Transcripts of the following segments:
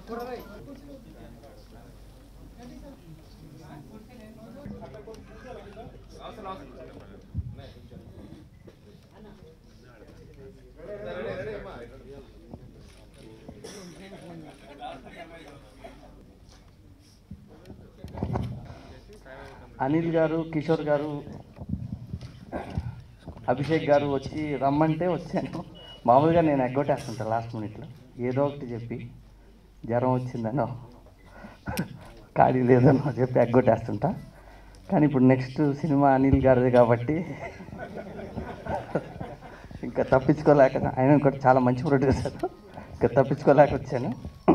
అనిల్ గారు కిషోర్ గారు అభిషేక్ గారు వచ్చి రమ్మంటే వచ్చాను మామూలుగా నేను ఎగ్గొట్టేస్తుంటా లాస్ట్ మినిట్లో ఏదో ఒకటి చెప్పి జ్వరం వచ్చిందనో ఖాళీ లేదనో చెప్పి ఎగ్గొట్టేస్తుంటా కానీ ఇప్పుడు నెక్స్ట్ సినిమా అనిల్ గారిది కాబట్టి ఇంకా తప్పించుకోలేక ఆయన ఇంకోటి చాలా మంచి ప్రొడ్యూసర్ ఇంకా తప్పించుకోలేక వచ్చాను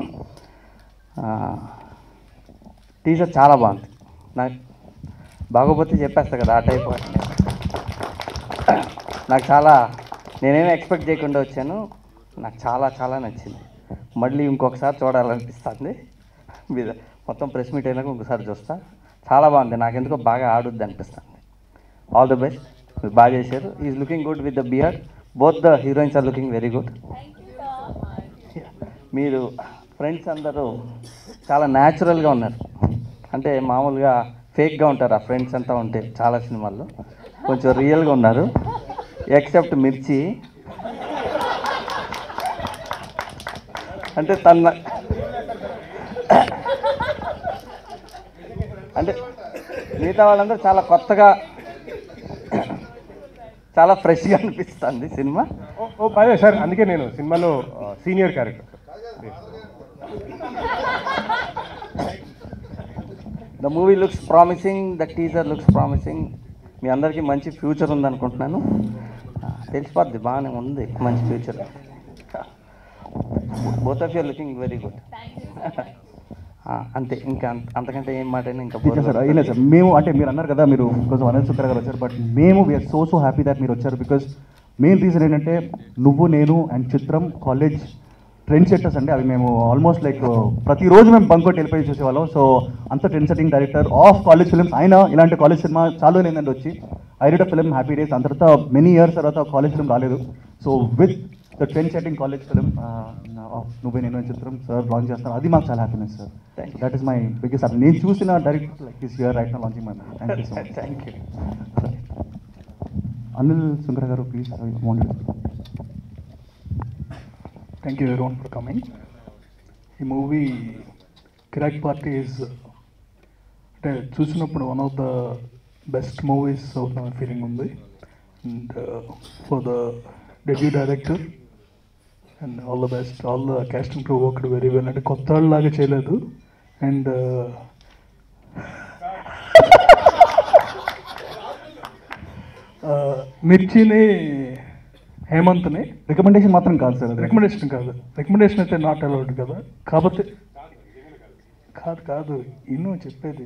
టీజర్ చాలా బాగుంది నాకు బాగోపోతే చెప్పేస్తా కదా ఆ టైప్ నాకు చాలా నేనేమీ ఎక్స్పెక్ట్ చేయకుండా వచ్చాను నాకు చాలా చాలా నచ్చింది మళ్ళీ ఇంకొకసారి చూడాలనిపిస్తుంది మీద మొత్తం ప్రెస్ మీట్ అయినాక ఇంకోసారి చూస్తా చాలా బాగుంది నాకు ఎందుకో బాగా ఆడుద్ది అనిపిస్తుంది ఆల్ ద బెస్ట్ మీరు బాగా చేశారు is looking good with the beard both the heroines are looking very good మీరు ఫ్రెండ్స్ అందరూ చాలా న్యాచురల్గా ఉన్నారు అంటే మామూలుగా ఫేక్గా ఉంటారు ఆ ఫ్రెండ్స్ అంతా ఉంటే చాలా సినిమాల్లో కొంచెం రియల్గా ఉన్నారు ఎక్సెప్ట్ మిర్చి అంటే తన అంటే మిగతా వాళ్ళందరూ చాలా కొత్తగా చాలా ఫ్రెష్గా అనిపిస్తుంది సినిమా ఓ ఓ పదే సార్ అందుకే నేను సినిమాలో senior character the movie looks promising the teaser looks promising మీ అందరికీ మంచి ఫ్యూచర్ ఉందనుకుంటున్నాను ఆ, తెలిసిపోద్ది బాగానే ఉంది మంచి future both of your looking very good అంతే ఇంకా అంత- అంతకంటే ఏం మాట అయినా ఇంకా టీచర్ సార్ అయినా సార్ మేము అంటే మీరు అన్నారు కదా మీరు కొంచెం అనిల్ సుక్కర్ గారు వచ్చారు బట్ మేము we are so so happy that మీరు వచ్చారు బికాస్ మెయిన్ రీజన్ ఏంటంటే నువ్వు నేను అండ్ చిత్రం కాలేజ్ ట్రెండ్ సెట్టర్స్ అండి అవి మేము ఆల్మోస్ట్ లైక్ ప్రతిరోజు మేము బంక్ కొట్టి వెళ్ళిపోయి చూసేవాళ్ళం సో అంత trend setting director of college films అయినా ఇలాంటి కాలేజ్ సినిమా చాలా ఏంటంటే వచ్చి I read film happy days అంత తర్వాత మెనీ ఇయర్స్ తర్వాత కాలేజ్ ఫిల్మ్ రాలేదు so with the trend setting college film నువ్వే నేను అని చిత్రం సార్ లాంచ్ చేస్తారు అది మాకు చాలా happiness sir Thank you. That is my biggest నేను చూసిన director like this year right నా launching my thank you so much thank you Anil Sunkara garu please wanted thank you every one for coming ఈ movie Kirrak party is అంటే చూసినప్పుడు one of the best movies అవుతున్న feeling ఉంది and for the debut director and all the best all the cast and crew worked very well అంటే కొత్త వాళ్ళలాగా చేయలేదు and మిర్చిని హేమంత్ని recommendation మాత్రం కాదు సార్ అది. రికమెండేషన్ కాదు రికమెండేషన్ అయితే నాట్ అలౌడ్ కదా కాకపోతే కాదు కాదు ఇನ್ನು చెప్పేది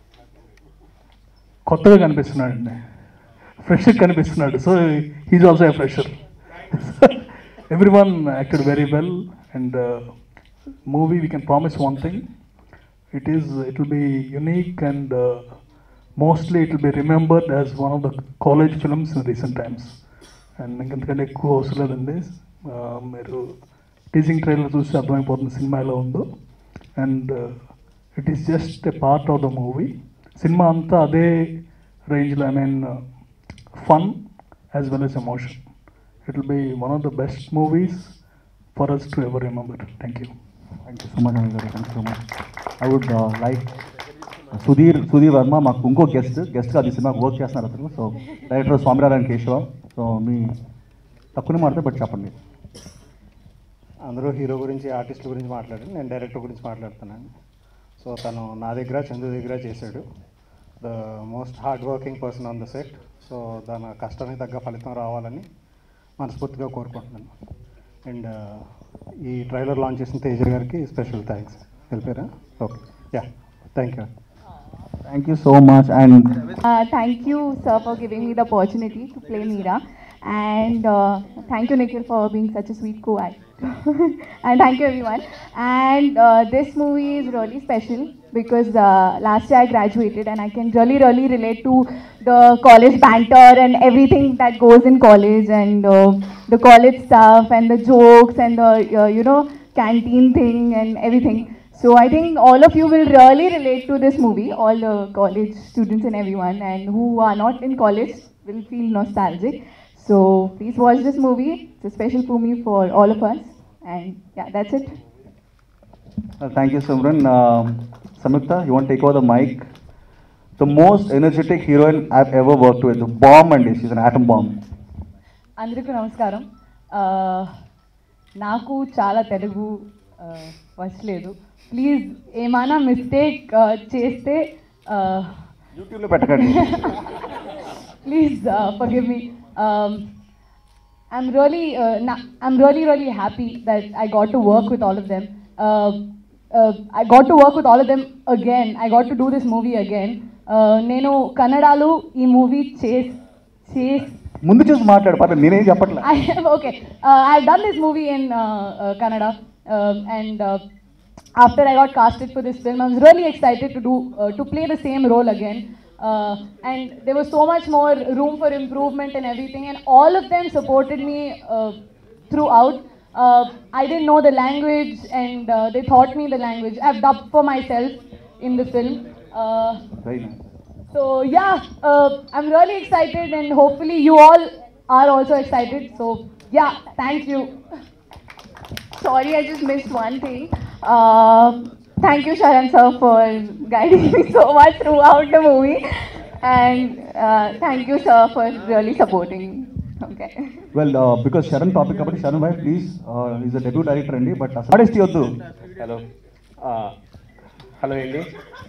కొత్తగా కనిపిస్తున్నాడు అండి ఫ్రెష్గా కనిపిస్తున్నాడు so he's also a fresher every one acted very well and movie we can promise one thing it is it will be unique and mostly it will be remembered as one of the college films in recent times and ఇంకెంతకంటే ఎక్కువ అవసరం లేదండి ఆ, మీరు teaching trailer చూసి అర్థమైపోతుంది సినిమా ఎలా ఉందో and it is just a part of the movie సినిమా అంతా అదే రేంజ్లో I mean fun as well as emotion it will be one of the best movies for us to ever remember thank you thank you so much Anil garu thank you so much I would like Sudheer Sudheer Varma మాకు ఇంకో guest గెస్ట్గా అది సినిమాకు work చేస్తున్నారు అతను so director Swaminarayana Keshava so మీ తక్కువనే మాట్లాడితే but చెప్పండి అందరూ హీరో గురించి ఆర్టిస్టుల గురించి మాట్లాడారు నేను డైరెక్టర్ గురించి మాట్లాడుతున్నాను సో తను నా దగ్గర చందు దగ్గర చేశాడు the most hard working person on the set so దాని కష్టానికి తగ్గ ఫలితం రావాలని మనస్ఫూర్తిగా కోరుకుంటున్నాను అండ్ ఈ ట్రైలర్ లాంచ్ చేసిన తేజ గారికి స్పెషల్ థ్యాంక్స్ వెళ్ళిపోయారా okay yeah thank you thank you so much and Uh, thank you, sir, for giving me the opportunity to play Meera. And uh, thank you, Nikhil, for being such a sweet co-act. and thank you, everyone. And uh, this movie is really special because uh, last year I graduated and I can really, really relate to the college banter and everything that goes in college and uh, the college stuff and the jokes and the, uh, you know, canteen thing and everything. So I think all of you will really relate to this movie, all the college students and everyone, and who are not in college will feel nostalgic. So please watch this movie. It's a special movie for all of us. And yeah, that's it. Thank you Simran Samyuktha you want take over the mike the most energetic heroine I ever work with bomb అండి she's an atom bomb అందరికీ నమస్కారం ఆ, నాకు చాలా తెలుగు ఆ, వచ్చలేదు please ఏమైనా mistake చేస్తే యూట్యూబ్లో పెట్టకండి please forgive me um, i'm really uh, na- i'm really really happy that i got to work with all of them uh, uh, i got to work with all of them again i got to do this movie again uh, నేను కన్నడలో ఈ movie చేస్ చేస్ ముందు చూసి మాట్లాడు పర్లేదు నేనేం చెప్పట్లే I have okay. Uh, I've done this movie in uh, uh, Kannada, um, and uh, after I got casted for this film, I was really excited to do uh, to play the same role again. Uh, and there was so much more room for improvement and everything, and all of them supported me uh, throughout. Uh, I didn't know the language, and uh, they taught me the language. I've dubbed for myself in the film. Uh, very nice so yeah, uh, I'm really excited, and hopefully you all are also excited. So yeah, thank you. Sorry, I just missed one thing. Uh, thank you, Sharan sir, for guiding me so much throughout the movie, and uh, thank you, sir, for really supporting me. Okay. Well because Sharan topic కాబట్టి శరణ్ భాయ్ please is a debut director అండి but modesty వద్దు hello hello అండి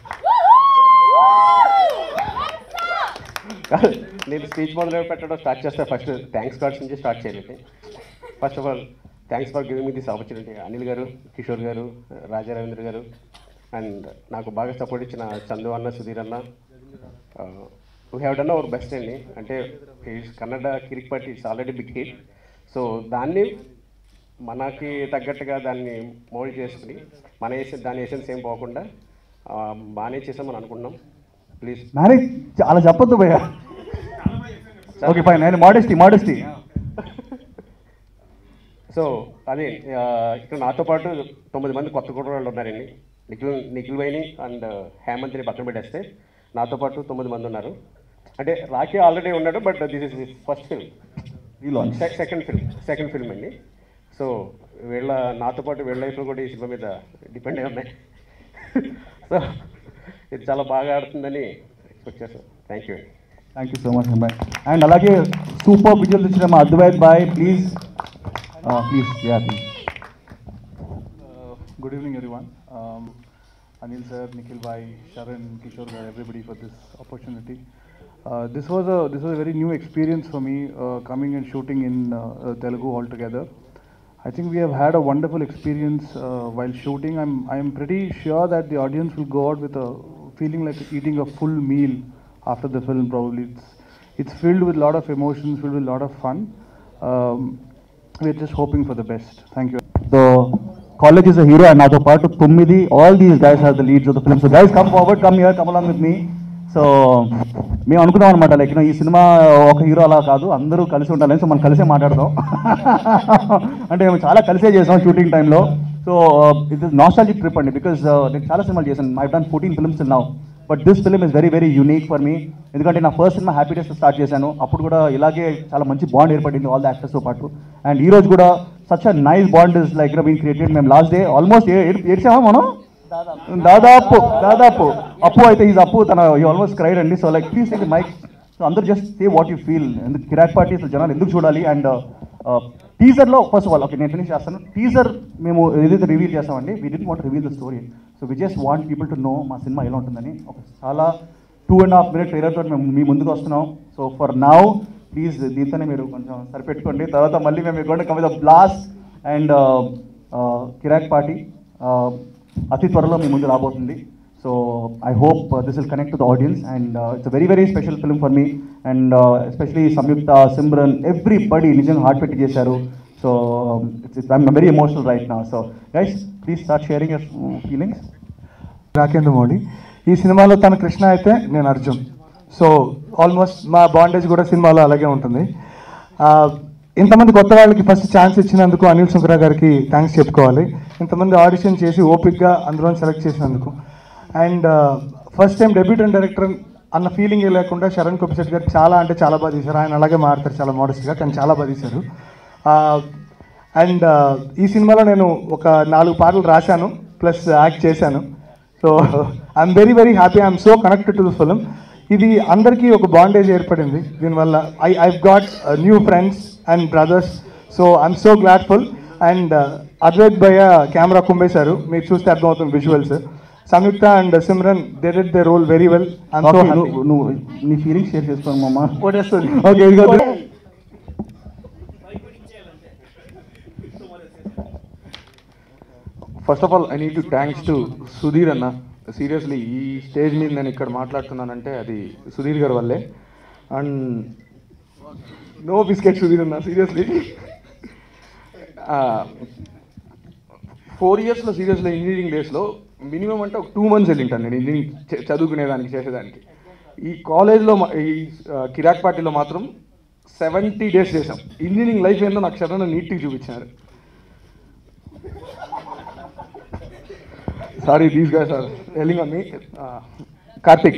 నేను speech మొదలు పెట్టడం start చేస్తే first thanks cards నుంచి స్టార్ట్ చేయాలి first of all thanks for giving me this opportunity Anil garu Kishore గారు రాజా రవీంద్ర గారు అండ్ నాకు బాగా సపోర్ట్ ఇచ్చిన చందు అన్న సుధీర్ అన్న we have done our best అండి అంటే is Kannada Kirik party it's already big hit so దాన్ని మనకి తగ్గట్టుగా దాన్ని మోల్డ్ చేసుకుని మన వేసే దాని ఎసెన్స్ ఏం పోకుండా ఆ, బాగానే చేసామని అనుకుంటున్నాం ప్లీజ్ మ్యారేజ్ అలా చెప్పొద్దు భయ్య ఓకే ఫైన్ నేను మోడెస్టీ మోడెస్టీ సో అదే ఆ, ఇక్కడ నాతో పాటు తొమ్మిది మంది కొత్త కుటుంబాలు ఉన్నారండి నిఖిల్ నిఖిల్ వైని అండ్ హేమంత్ని పక్కన పెట్టేస్తే నాతో పాటు తొమ్మిది మంది ఉన్నారు అంటే రాఖీ ఆల్రెడీ ఉన్నాడు but this is first film relaunch second film second film అండి సో వీళ్ళ నాతో పాటు వీళ్ళ లైఫ్లో కూడా ఈ సినిమా మీద డిపెండ్ అయి ఉన్నాయి సో ఇది చాలా బాగా ఆడుతుందని ఎక్స్పెక్ట్ చేస్తాం థ్యాంక్ యూ అండి థ్యాంక్ యూ సో మచ్ బాయ్ అండ్ అలాగే సూపర్ విజువల్స్ ఇచ్చిన మా అద్వైత్ బాయ్ please please yeah please Uh, good evening, everyone. Um, Anil sir, Nikhil bhai, Sharan, Kishore bhai, everybody for this opportunity. Uh, this was a this was a very new experience for me uh, coming and shooting in uh, uh, Telugu altogether. I think we have had a wonderful experience uh, while shooting. I'm I'm pretty sure that the audience will go out with a feeling like eating a full meal after the film. Probably it's it's filled with a lot of emotions, filled with a lot of fun. Um, we're just hoping for the best. Thank you. The college is a hero and నాతో పాటు తొమ్మిది all these guys are the leads of the film so guys come forward come here come along with me so మేము అనుకున్నాం అనమాట like ఈ cinema ఒక hero అలా కాదు అందరూ కలిసి ఉండాలని సో మనం కలిసే మాట్లాడదాం అంటే మేము చాలా కలిసే చేసాం షూటింగ్ టైంలో so it is nostalgic trip అండి బికాస్ నేను చాలా సినిమాలు చేశాను I done fourteen films now but this film is very very unique for me ఎందుకంటే నా ఫస్ట్ సినిమా హ్యాపీ డేస్ స్టార్ట్ చేశాను అప్పుడు కూడా ఇలాగే చాలా మంచి బాండ్ ఏర్పడింది ఆల్ ద యాక్టర్స్తో పాటు అండ్ ఈ రోజు కూడా such a nice bond is like been created మేము లాస్ట్ డే ఆల్మోస్ట్ ఏడ్చామా మనం దాదాపు దాదాపు అప్పు అయితే ఈజ్ అప్పు తన యూ ఆల్మోస్ట్ క్రైడ్ అండి so like please take mike so అందరూ just say what you feel ఎందుకు కిరాక్ పార్టీ అసలు జనాలు ఎందుకు చూడాలి అండ్ టీజర్లో ఫస్ట్ ఆఫ్ ఆల్ ఓకే నేను ఫినిష్ చేస్తాను టీజర్ మేము ఏదైతే రివీల్ చేస్తామండి we didn't want reveal the story so we just want people to know మా సినిమా ఎలా ఉంటుందని ఒక చాలా two and half minute trailer తోటి మేము మీ ముందుకు వస్తున్నాం సో ఫర్ నౌ ప్లీజ్ దీంతోనే మీరు కొంచెం సరిపెట్టుకోండి తర్వాత మళ్ళీ మేము గోడ come the blast and Kirrak party అతి త్వరలో మీ ముందు రాబోతుంది so I hope this will connect to the audience and it's very very special film for me and especially Samyuktha Simran everybody నిజంగా హార్ట్ పెట్టి చేశారు so it's I'm very emotional right నా so guys please start sharing your feelings Rakendra Modi ఈ సినిమాలో తన కృష్ణ అయితే నేను Arjun so almost మా బాండేజ్ కూడా సినిమాలో అలాగే ఉంటుంది ఆ, ఇంతమంది కొత్త వాళ్ళకి ఫస్ట్ ఛాన్స్ ఇచ్చినందుకు అనిల్ సుంకరా గారికి థ్యాంక్స్ చెప్పుకోవాలి ఇంతమంది ఆడిషన్ చేసి ఓపిక్గా అందులో సెలెక్ట్ చేసినందుకు and first time debutant director అన్న ఫీలింగ్ లేకుండా శరణ్ కొప్పిశెట్టి గారు చాలా అంటే చాలా బాగా తీశారు ఆయన అలాగే మారుతారు చాలా మోడస్ట్గా కానీ చాలా బాగా తీశారు అండ్ ఈ సినిమాలో నేను ఒక నాలుగు పాటలు రాశాను ప్లస్ యాక్ట్ చేశాను so I'm very very happy I'm so connected to the film ఇది అందరికీ ఒక బాండేజ్ ఏర్పడింది దీనివల్ల I I got new friends and brothers so I'm so gladful and Advaith భయ్య కెమెరా కుమ్మేశారు మీరు చూస్తే అర్థమవుతుంది visuals Samyuktha and Simran they did their role very well I'm so నువ్వు నువ్వు నీ ఫీలింగ్స్ షేర్ చేసుకోను మామ ఓటేస్తుంది ఓకే ఇదిగో first of all I need to thanks to Sudheer అన్న సీరియస్లీ ఈ స్టేజ్ మీద నేను ఇక్కడ మాట్లాడుతున్నానంటే అది సుధీర్ గారి వల్లే అండ్ నో బిస్కెట్ సుధీర్ అన్న సీరియస్లీ ఫోర్ ఇయర్స్లో సీరియస్లో ఇంజనీరింగ్ డేస్లో మినిమం అంటే ఒక టూ మంత్స్ వెళ్ళింటాను నేను ఇంజనీరింగ్ చ- చదువుకునేదానికి చేసేదానికి ఈ కాలేజ్లో మా- ఈ ఆ, కిరాక్ పార్టీలో మాత్రం సెవెంటీ డేస్ చేసాం ఇంజనీరింగ్ లైఫ్ ఏందో నాకు సడన్ నీట్గా చూపించారు sorry these guys are telling on me Karthik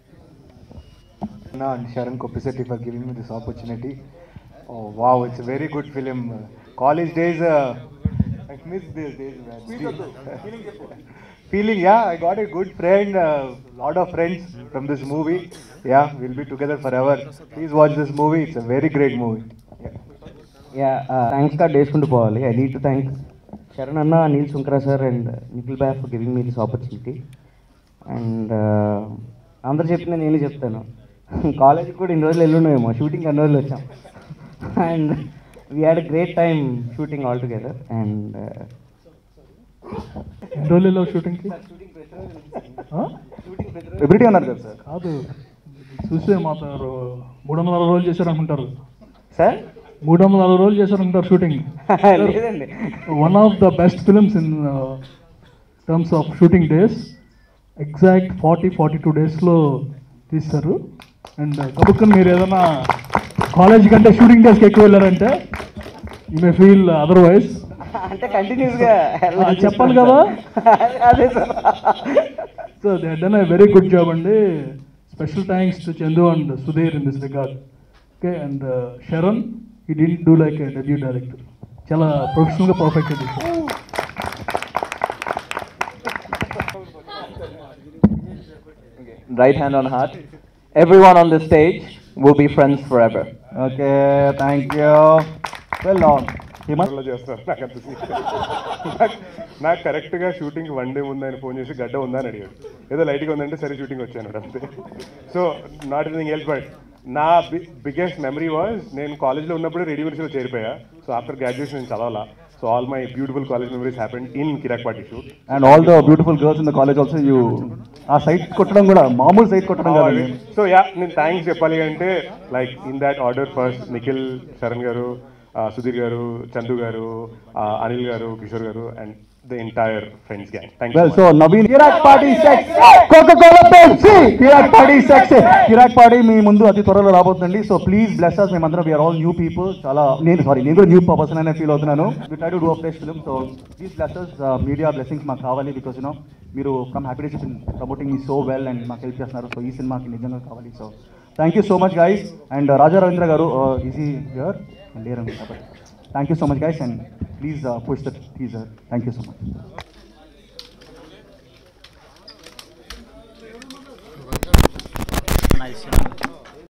Anna and Sharon Kopisetti for giving me this opportunity. Oh wow, it's a very good film. Uh, college days, uh, I miss these days. Man. Feeling, yeah, I got a good friend, a lot of friends from this movie. Yeah, we'll be together forever. Please watch this movie. It's a very great movie. Yeah. Yeah thanks card వేసుకుంటూ పోవాలి I need to thank Sharan అన్న Neel Shankara sir and Nikhil బాయ్ for giving me this opportunity and అందరు చెప్పిన నేను చెప్తాను కాలేజ్కి కూడా ఇన్ని రోజులు వెళ్ళున్నామేమో షూటింగ్ అన్ని రోజులు వచ్చాం and we had great time shooting all together and ఎన్ని రోజులు వెళ్ళావు షూటింగ్కి ఎవ్రీడే అన్నారు కదా సార్ కాదు చూస్తే మాత్రం మూడు వందల అరవై రోజులు చేశారు అనుకుంటారు సార్ మూడు వందల అరవై రోజులు చేశారు అనుకుంటారు షూటింగ్ లేదండి one of the best films in terms of shooting days exact forty forty two డేస్లో తీస్తారు అండ్ కబుక్కని మీరు ఏదైనా కాలేజ్ కంటే షూటింగ్ డేస్కి ఎక్కువ వెళ్ళారంటే యూ మే ఫీల్ అదర్వైజ్ అంటే కంటిన్యూస్గా చెప్పాలి కదా అదే sir so they done a very good job అండి special thanks to Chandu and Sudheer in this regard okay and Sharan he didn't do like a debut director చాలా ప్రొఫెషనల్గా పర్ఫెక్ట్ చేశారు right hand on heart. Everyone on the stage will be friends forever. Okay thank you well Hemanth లో చేస్తారు నాకు అంత scene. నాకు- నాకు కరెక్ట్గా షూటింగ్ వన్ డే ముందు ఆయన ఫోన్ చేసి గడ్డ ఉందా అని అడిగాడు ఏదో లైట్గా ఉందంటే సరే షూటింగ్ వచ్చాను అంతే so not anything else but నా బిగ్గెస్ట్ మెమరీ వాజ్ నేను కాలేజ్లో ఉన్నప్పుడు రెడీ యూనివర్సిటీలో చేరిపోయా సో ఆఫ్టర్ గ్రాడ్యుయేషన్ నేను చదవాలా so all my beautiful college memories happen in Kirrak party shoot and all the beautiful girls in the college also you ఆ sight కొట్టడం కూడా మామూలు సైట్ కొట్టడం కాదండి సో యా నేను థ్యాంక్స్ చెప్పాలి అంటే like in that order first Nikhil Sharan garu ఆ, సుధీర్ గారు చందు గారు ఆ, Anil garu Kishore garu and the entire friends gang thank well so Naveen Kirrak party సెక్స్ coca cola pepsi Kirrak party సెక్స్ కిరాక్ పార్టీ మీ ముందు అతి త్వరలో రాబోతుందండి సో ప్లీజ్ బ్లెస్ అస్ మేమందరం వీఆర్ ఆల్ న్యూ పీపుల్ చాలా నేను సారీ నేను కూడా న్యూ పర్సన్ అనే ఫీల్ అవుతున్నాను we try to do a fresh film so please bless us media blessings మాకు కావాలి బికాస్ యూనో మీరు ఫ్రమ్ హ్యాపీ డేస్ ప్రమోటింగ్ మీ సో వెల్ అండ్ మాకు హెల్ప్ చేస్తున్నారు సో ఈ సినిమాకి నిజంగా కావాలి so thank you so much guys and Raja Ravindra garu is here లేరు కాబట్టి thank you so much guys and please push the teaser thank you so much Nice.